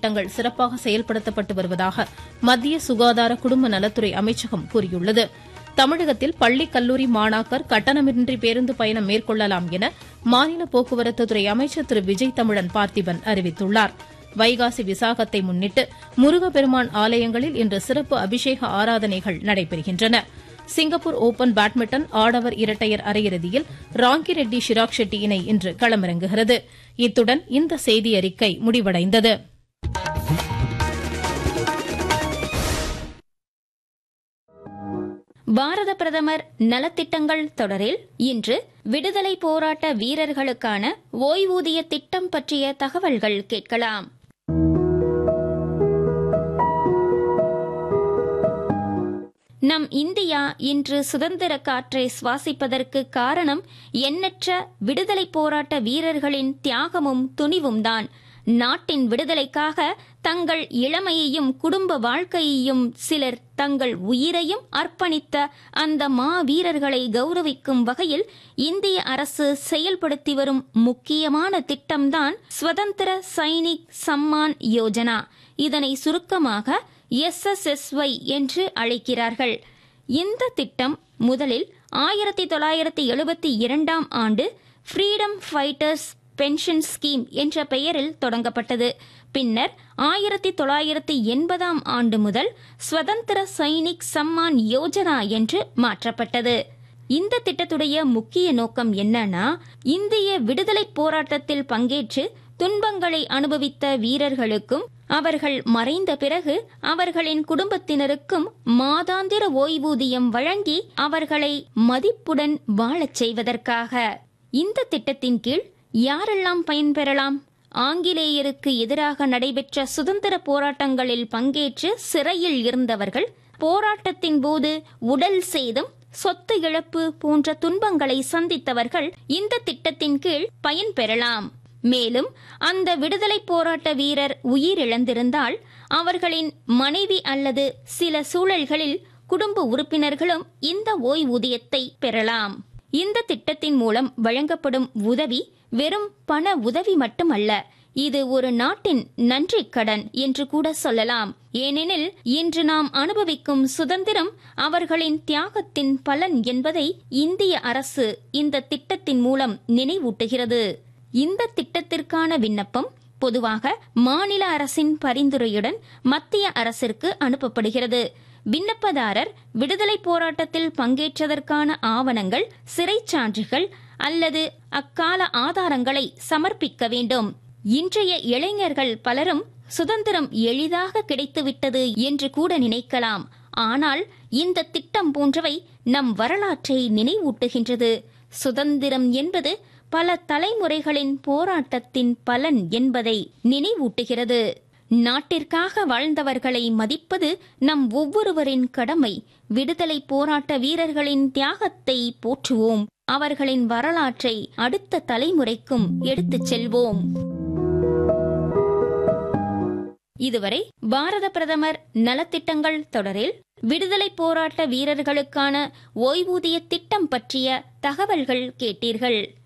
திட்டங்கள் சிறப்பாக செயல்படுத்தப்பட்டு வருவதாக மத்திய சுகாதார குடும்ப நலத்துறை அமைச்சகம் கூறியுள்ளது தமிழகத்தில் பள்ளி கல்லூரி மாணாக்கர் கட்டணமின்றி பேருந்து பயணம் மேற்கொள்ளலாம் என மாநில போக்குவரத்துத்துறை அமைச்சர் திரு விஜய் தமிழன் பார்த்திபன் அறிவித்துள்ளார் வைகாசி விசாகத்தை முன்னிட்டு முருகப்பெருமான் ஆலயங்களில் இன்று சிறப்பு அபிஷேக ஆராதனைகள் நடைபெறுகின்றன சிங்கப்பூர் ஓபன் பேட்மிண்டன் ஆடவர் இரட்டையர் அரையிறுதியில் ராங்கிரெட்டி ஷிராக் ஷெட்டி இணை இன்று களமிறங்குகிறது இத்துடன் இந்த செய்தியறிக்கை முடிவடைந்தது பாரத பிரதமர் நலத்திட்டங்கள் தொடரில் இன்று விடுதலை போராட்ட வீரர்களுக்கான ஓய்வூதிய திட்டம் பற்றிய தகவல்கள் கேட்கலாம் நம் இந்தியா இன்று சுதந்திர காற்றை சுவாசிப்பதற்கு காரணம் எண்ணற்ற விடுதலை போராட்ட வீரர்களின் தியாகமும் துணிவும் தான் நாட்டின் விடுதலைக்காக தங்கள் இளமையையும் குடும்ப வாழ்க்கையையும் சிலர் தங்கள் உயிரையும் அர்ப்பணித்த அந்த மா வீரர்களை கௌரவிக்கும் வகையில் இந்திய அரசு செயல்படுத்தி வரும் முக்கியமான திட்டம்தான் சுதந்திர சைனிக் சம்மான் யோஜனா இதனை சுருக்கமாக எஸ்எஸ்எஸ்ஒய் என்று அழைக்கிறார்கள் இந்த திட்டம் முதலில் ஆயிரத்தி தொள்ளாயிரத்தி எழுபத்தி இரண்டாம் ஆண்டு ஃப்ரீடம் ஃபைட்டர்ஸ் பென்ஷன் ஸ்கீம் என்ற பெயரில் தொடங்கப்பட்டது பின்னர் ஆயிரத்தி தொள்ளாயிரத்தி எண்பதாம் ஆண்டு முதல் சுதந்திர சைனிக் சம்மான் யோஜனா என்று மாற்றப்பட்டது இந்த திட்டத்துடைய முக்கிய நோக்கம் என்னன்னா இந்திய விடுதலை போராட்டத்தில் பங்கேற்று துன்பங்களை அனுபவித்த வீரர்களுக்கும் அவர்கள் மறைந்த பிறகு அவர்களின் குடும்பத்தினருக்கும் மாதாந்திர ஓய்வூதியம் வழங்கி அவர்களை மதிப்புடன் வாழச் செய்வதற்காக இந்த திட்டத்தின் கீழ் யாரெல்லாம் பயன்பெறலாம் ஆங்கிலேயருக்கு எதிராக நடைபெற்ற சுதந்திர போராட்டங்களில் பங்கேற்று சிறையில் இருந்தவர்கள் போராட்டத்தின் போது உடல் சேதம் சொத்து இழப்பு போன்ற துன்பங்களை சந்தித்தவர்கள் இந்த திட்டத்தின் கீழ் பயன்பெறலாம் மேலும் அந்த விடுதலை போராட்ட வீரர் உயிரிழந்திருந்தால் அவர்களின் மனைவி அல்லது சில சூழல்களில் குடும்ப உறுப்பினர்களும் இந்த ஓய்வூதியத்தை பெறலாம் இந்த திட்டத்தின் மூலம் வழங்கப்படும் உதவி வெறும் பண உதவி மட்டுமல்ல இது ஒரு நாட்டின் நன்றி கடன் என்று கூட சொல்லலாம் ஏனெனில் இன்று நாம் அனுபவிக்கும் சுதந்திரம் அவர்களின் தியாகத்தின் பலன் என்பதை இந்திய அரசு இந்த திட்டத்தின் மூலம் நினைவூட்டுகிறது இந்த திட்டத்திற்கான விண்ணப்பம் பொதுவாக மாநில அரசின் பரிந்துரையுடன் மத்திய அரசிற்கு அனுப்பப்படுகிறது விண்ணப்பதாரர் விடுதலை போராட்டத்தில் பங்கேற்றதற்கான ஆவணங்கள் சிறைச்சான்றுகள் அல்லது அக்கால ஆதாரங்களை சமர்ப்பிக்க வேண்டும் இன்றைய இளைஞர்கள் பலரும் சுதந்திரம் எளிதாக கிடைத்துவிட்டது என்று கூட நினைக்கலாம் ஆனால் இந்த திட்டம் போன்றவை நம் வரலாற்றை நினைவூட்டுகின்றது சுதந்திரம் என்பது பல தலைமுறைகளின் போராட்டத்தின் பலன் என்பதை நினைவூட்டுகிறது நாட்டிற்காக வாழ்ந்தவர்களை மதிப்பது நம் ஒவ்வொருவரின் கடமை விடுதலை போராட்ட வீரர்களின் தியாகத்தை போற்றுவோம் அவர்களின் வரலாற்றை அடுத்த தலைமுறைக்கும் எடுத்துச் செல்வோம் இதுவரை பாரத பிரதமர் நலத்திட்டங்கள் தொடரில் விடுதலை போராட்ட வீரர்களுக்கான ஓய்வூதிய திட்டம் பற்றிய தகவல்கள் கேட்டீர்கள்